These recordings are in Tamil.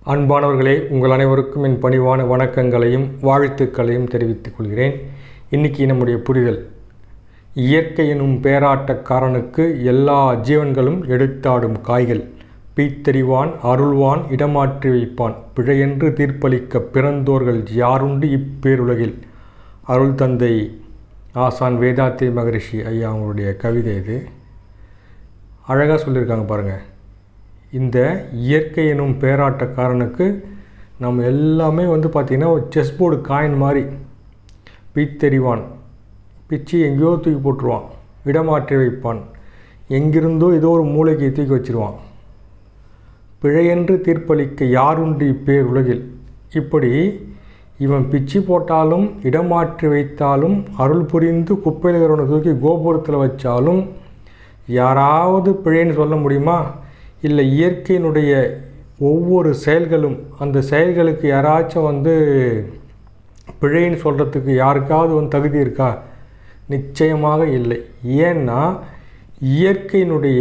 அன்பானவர்களே உங்கள் அனைவருக்கும் என் பணிவான வணக்கங்களையும் வாழ்த்துக்களையும் தெரிவித்துக் கொள்கிறேன் இன்னைக்கு நம்முடைய புரிதல் இயற்கை எனும் பேராட்டக்காரனுக்கு எல்லா ஜீவன்களும் எடுத்தாடும் காய்கள் பீத்தறிவான் அருள்வான் இடமாற்றி வைப்பான் பிழையென்று தீர்ப்பளிக்க பிறந்தோர்கள் யாருண்டு இப்பேருலகில் அருள் தந்தை ஆசான் வேதாத்திரி மகரிஷி ஐயா அவங்களுடைய கவிதை இது அழகாக சொல்லியிருக்காங்க பாருங்கள் இந்த இயற்கை எனும் பேராட்டக்காரனுக்கு நம்ம எல்லாமே வந்து பார்த்திங்கன்னா ஒரு செஸ் போர்டு காயின் மாதிரி பீத்தெறிவான் பிச்சு எங்கேயோ தூக்கி போட்டுருவான் இடமாற்றி வைப்பான் எங்கிருந்தோ ஏதோ ஒரு மூளைக்கு தூக்கி வச்சிருவான் பிழையென்று தீர்ப்பளிக்க யாருண்டு இப்பேர் உலகில் இப்படி இவன் பிச்சு போட்டாலும் இடமாற்றி வைத்தாலும் அருள் புரிந்து குப்பையில் இருக்கிறவனை தூக்கி கோபுரத்தில் வச்சாலும் யாராவது பிழைன்னு சொல்ல முடியுமா இல்லை இயற்கையினுடைய ஒவ்வொரு செயல்களும் அந்த செயல்களுக்கு யாராச்சும் வந்து பிழைன்னு சொல்கிறதுக்கு யாருக்காவது வந்து தகுதி இருக்கா நிச்சயமாக இல்லை ஏன்னா இயற்கையினுடைய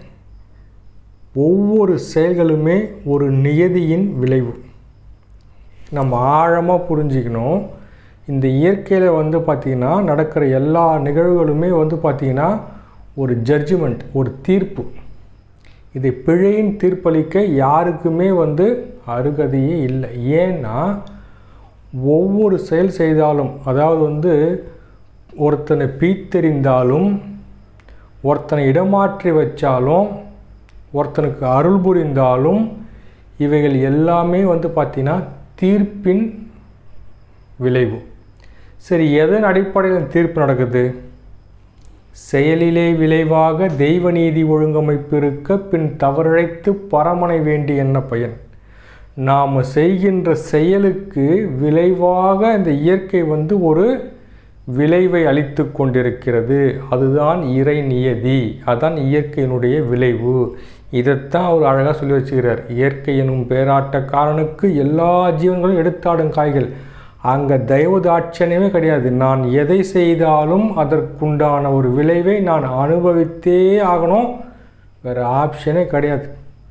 ஒவ்வொரு செயல்களுமே ஒரு நியதியின் விளைவு நம்ம ஆழமாக புரிஞ்சுக்கணும் இந்த இயற்கையில் வந்து பார்த்திங்கன்னா நடக்கிற எல்லா நிகழ்வுகளுமே வந்து பார்த்திங்கன்னா ஒரு ஜட்ஜ்மெண்ட் ஒரு தீர்ப்பு இதை பிழையின் தீர்ப்பளிக்க யாருக்குமே வந்து அருகதையே இல்லை ஏன்னா ஒவ்வொரு செயல் செய்தாலும் அதாவது வந்து ஒருத்தனை பீத்தெறிந்தாலும் ஒருத்தனை இடமாற்றி வச்சாலும் ஒருத்தனுக்கு அருள் புரிந்தாலும் இவைகள் எல்லாமே வந்து பார்த்திங்கன்னா தீர்ப்பின் விளைவு சரி எதன் அடிப்படையில் தீர்ப்பு நடக்குது செயலிலே விளைவாக தெய்வ நீதி ஒழுங்கமைப்பு இருக்க பின் தவறிழைத்து பரமனை வேண்டி என்ன பயன் நாம் செய்கின்ற செயலுக்கு விளைவாக இந்த இயற்கை வந்து ஒரு விளைவை அளித்து கொண்டிருக்கிறது அதுதான் இறை நியதி அதான் இயற்கையினுடைய விளைவு இதைத்தான் அவர் அழகாக சொல்லி வச்சுக்கிறார் இயற்கை எனும் பேராட்டக்காரனுக்கு எல்லா ஜீவன்களும் எடுத்தாடும் காய்கள் அங்கே தயவு தாட்சணியமே கிடையாது நான் எதை செய்தாலும் அதற்குண்டான ஒரு விளைவை நான் அனுபவித்தே ஆகணும் வேறு ஆப்ஷனே கிடையாது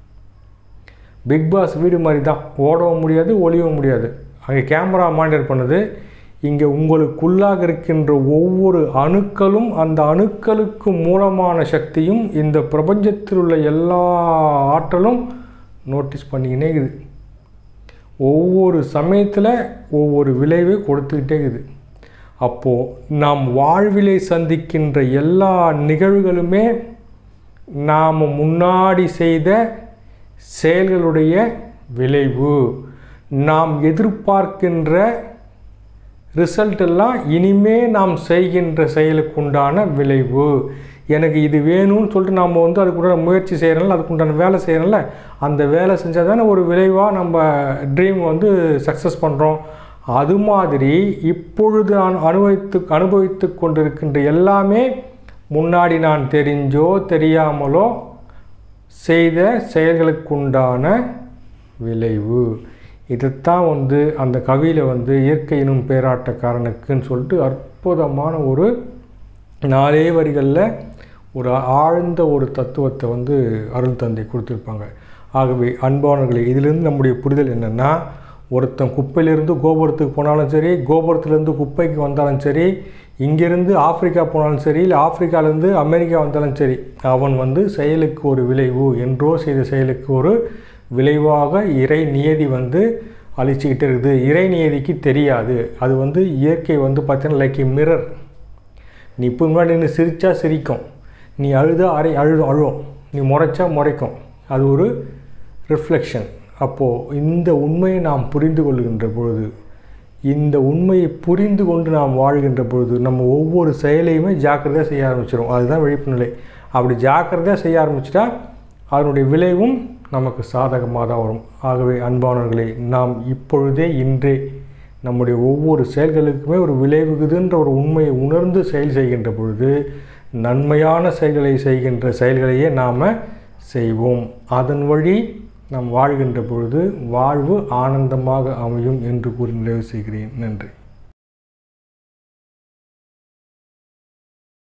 பிக் பாஸ் வீடு மாதிரி தான் ஓடவும் முடியாது ஒளியவும் முடியாது அங்கே கேமரா மானிட்டர் பண்ணுது இங்கே உங்களுக்குள்ளாக இருக்கின்ற ஒவ்வொரு அணுக்களும் அந்த அணுக்களுக்கு மூலமான சக்தியும் இந்த பிரபஞ்சத்தில் உள்ள எல்லா ஆற்றலும் நோட்டீஸ் பண்ணிக்கினே இருக்குது ஒவ்வொரு சமயத்தில் ஒவ்வொரு விளைவை கொடுத்துக்கிட்டே இருக்குது அப்போது நாம் வாழ்விலை சந்திக்கின்ற எல்லா நிகழ்வுகளுமே நாம் முன்னாடி செய்த செயல்களுடைய விளைவு நாம் எதிர்பார்க்கின்ற ரிசல்ட் எல்லாம் இனிமே நாம் செய்கின்ற செயலுக்குண்டான விளைவு எனக்கு இது வேணும்னு சொல்லிட்டு நாம் வந்து அதுக்குண்டான முயற்சி செய்கிறனால அதுக்குண்டான வேலை செய்கிறனால அந்த வேலை செஞ்சால் தானே ஒரு விளைவாக நம்ம ட்ரீம் வந்து சக்ஸஸ் பண்ணுறோம் அது மாதிரி இப்பொழுது நான் அனுபவித்து அனுபவித்து கொண்டிருக்கின்ற எல்லாமே முன்னாடி நான் தெரிஞ்சோ தெரியாமலோ செய்த செயல்களுக்குண்டான விளைவு இதைத்தான் வந்து அந்த கவியில் வந்து இயற்கையினும் பேராட்டக்காரனுக்குன்னு சொல்லிட்டு அற்புதமான ஒரு நாலே வரிகளில் ஒரு ஆழ்ந்த ஒரு தத்துவத்தை வந்து அருள் தந்தை கொடுத்துருப்பாங்க ஆகவே அன்பானவர்களே இதிலிருந்து நம்முடைய புரிதல் என்னென்னா ஒருத்தன் குப்பையிலேருந்து கோபுரத்துக்கு போனாலும் சரி கோபுரத்துலேருந்து குப்பைக்கு வந்தாலும் சரி இங்கேருந்து ஆப்பிரிக்கா போனாலும் சரி இல்லை ஆப்பிரிக்காலேருந்து அமெரிக்கா வந்தாலும் சரி அவன் வந்து செயலுக்கு ஒரு விளைவு என்றோ செய்த செயலுக்கு ஒரு விளைவாக இறை நியதி வந்து அழிச்சிக்கிட்டு இருக்குது இறை நியதிக்கு தெரியாது அது வந்து இயற்கை வந்து பார்த்தீங்கன்னா லைக் மிரர் நீ இப்போ முன்னாடி நின்று சிரித்தா சிரிக்கும் நீ அழுதா அரை அழு அழுவும் நீ முறைச்சா முறைக்கும் அது ஒரு ரிஃப்ளெக்ஷன் அப்போது இந்த உண்மையை நாம் புரிந்து கொள்கின்ற பொழுது இந்த உண்மையை புரிந்து கொண்டு நாம் வாழ்கின்ற பொழுது நம்ம ஒவ்வொரு செயலையுமே ஜாக்கிரதையாக செய்ய ஆரம்பிச்சிடும் அதுதான் விழிப்பு நிலை அப்படி ஜாக்கிரதையாக செய்ய ஆரம்பிச்சிட்டா அதனுடைய விளைவும் நமக்கு சாதகமாக தான் வரும் ஆகவே அன்பானவர்களே நாம் இப்பொழுதே இன்றே நம்முடைய ஒவ்வொரு செயல்களுக்குமே ஒரு விளைவுகுதுன்ற ஒரு உண்மையை உணர்ந்து செயல் செய்கின்ற பொழுது நன்மையான செயல்களை செய்கின்ற செயல்களையே நாம் செய்வோம் அதன் வழி நாம் வாழ்கின்ற பொழுது வாழ்வு ஆனந்தமாக அமையும் என்று கூறி நிறைவு செய்கிறேன் நன்றி